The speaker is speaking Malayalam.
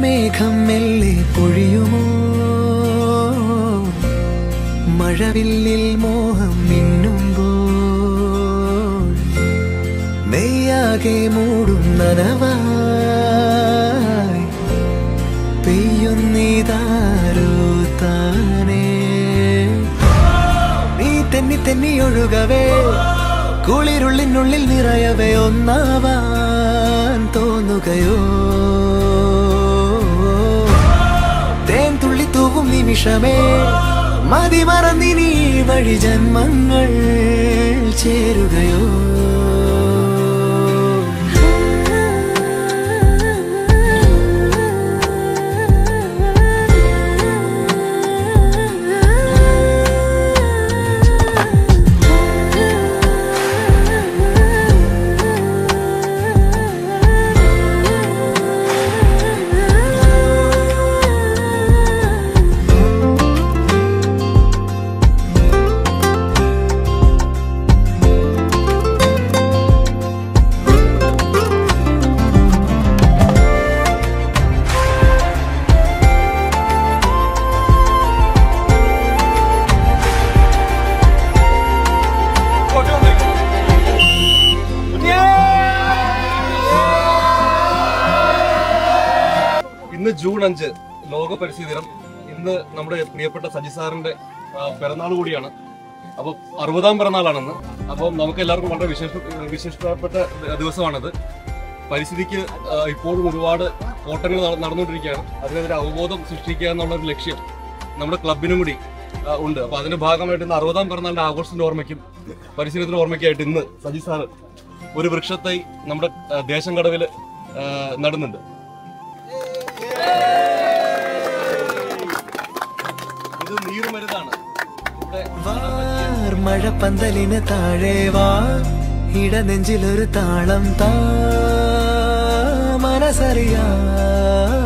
മേഘം മെല്ലെ പൊഴിയുമോ മഴവില്ലിൽ മോഹം മിന്നുമ്പോൾ നെയ്യാകെ മൂടും നനവായി പെയ്യുന്നീതാരോ താനേ നീ തെന്നി തെന്നി ഒഴുകവേ കുളിരുള്ളിനുള്ളിൽ നിറയവേ ഒന്നാവാൻ തോന്നുകയോ തേൻ തുള്ളി തൂവും നിമിഷമേ മതി മറന്നിനി ഈ വഴി ജന്മങ്ങൾ ചേരുകയോ ഇന്ന് ജൂൺ അഞ്ച് ലോക പരിസ്ഥിതി ദിനം ഇന്ന് നമ്മുടെ പ്രിയപ്പെട്ട സജി സാറിന്റെ ആ, പിറന്നാൾ കൂടിയാണ് അപ്പോൾ അറുപതാം പിറന്നാളാണെന്ന് അപ്പം നമുക്ക് എല്ലാവർക്കും വളരെ വിശേഷ വിശിഷ്ടപ്പെട്ട ദിവസമാണത് പരിസ്ഥിതിക്ക് ആ, ഇപ്പോഴും ഒരുപാട് ഓട്ടങ്ങൾ നട- നടന്നുകൊണ്ടിരിക്കുകയാണ് അതിനെതിരെ അവബോധം സൃഷ്ടിക്കുക എന്നുള്ള ഒരു ലക്ഷ്യം നമ്മുടെ ക്ലബിനും കൂടി ആ, ഉണ്ട് അപ്പൊ അതിന്റെ ഭാഗമായിട്ട് ഇന്ന് അറുപതാം പിറന്നാളിന്റെ ആഘോഷത്തിന്റെ ഓർമ്മയ്ക്കും പരിസ്ഥിതിയുടെ ഓർമ്മയ്ക്കായിട്ട് ഇന്ന് സജി സാറ് ഒരു വൃക്ഷത്തൈ നമ്മുടെ ആ, ദേശം കടവിൽ നടുന്നുണ്ട് ഇത് നീർമരുതാണ് ഇവിടെ വാർ മഴപ്പന്തലിന് താഴെ വാ ഇടനെഞ്ചിലൊരു താളം താ മനസ്സറിയാ